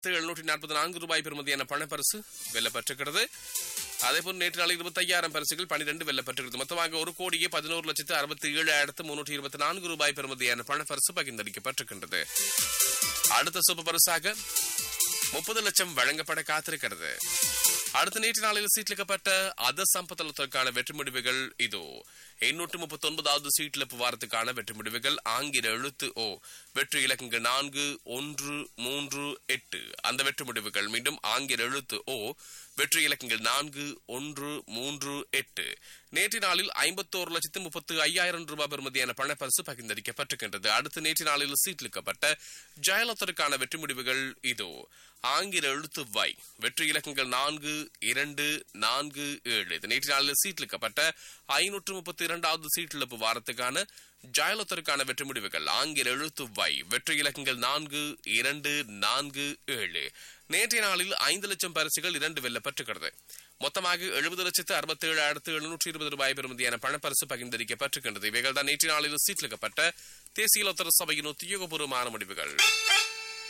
ஆயிரத்து எழுநூற்றி நாற்பத்தி நான்கு ரூபாய் பெறுமதியான பணப்பரிசு வெல்லப்பட்டிருக்கிறது அதேபோல் நேற்று நாள் இருபத்தையாயிரம் பரிசுகள் பனிரெண்டு வெல்லப்பட்டிருக்கிறது மொத்தமாக ஒரு கோடியே பதினோரு லட்சத்து அறுபத்தி ஏழாயிரத்து முன்னூற்றி இருபத்தி நான்கு ரூபாய் பெறுமதியான பணப்பரிசு பகிர்ந்தளிக்கப்பட்டிருக்கின்றது அடுத்த சூப்பர் பரிசாக முப்பது லட்சம் வழங்கப்பட காத்திருக்கிறது அடுத்த நேற்று நாளில் சீட்லிக்கப்பட்ட அத சம்பத்தலத்திற்கான வெற்றி முடிவுகள் இதோ எண்ணூற்று முப்பத்தி ஒன்பதாவது சீட்லிப்பு வாரத்துக்கான வெற்றி முடிவுகள் ஆங்கில எழுத்து ஓ வெற்றி இலக்கங்கள் நான்கு ஒன்று மூன்று எட்டு அந்த வெற்றி முடிவுகள் மீண்டும் ஆங்கில எழுத்து ஓ வெற்றி இலக்கங்கள் நான்கு ஒன்று மூன்று எட்டு நேற்று நாளில் ஐம்பத்தோரு லட்சத்து முப்பத்து ஐயாயிரம் ரூபாய் பெறுமதியான பணப்பரிசு பகிர்ந்தளிக்கப்பட்டிருக்கின்றது அடுத்து நேற்று நாளில் சீட்லிக்கப்பட்ட ஜெயலலிதாவுக்கான வெற்றி முடிவுகள் இதோ ஆங்கில எழுத்து வை வெற்றி இலக்கங்கள் நான்கு இரண்டு நான்கு ஏழு இது நேற்று நாளில் சீட்லிக்கப்பட்ட ஐநூற்று முப்பத்தி இரண்டாவது சீட்டிழப்பு வாரத்துக்கான ஜாயலத்திற்கான வெற்றி முடிவுகள் ஆங்கில எழுத்து வை வெற்றி இலக்கங்கள் நான்கு இரண்டு நான்கு ஏழு நேற்றைய நாளில் ஐந்து லட்சம் பரிசுகள் இரண்டு வெல்லப்பட்டிருக்கிறது மொத்தமாக எழுபது லட்சத்து அறுபத்தி ஏழாயிரத்து எழுநூற்றி இருபது ரூபாய் பெறுமதியான பணப்பரிசு பகிர்ந்தளிக்கப்பட்டிருக்கின்றது இவைகள் தான் நேற்றைய நாளில் சீட்லிக்கப்பட்ட தேசிய லோத்தர சபையின் உத்தியோகபூர்வமான முடிவுகள்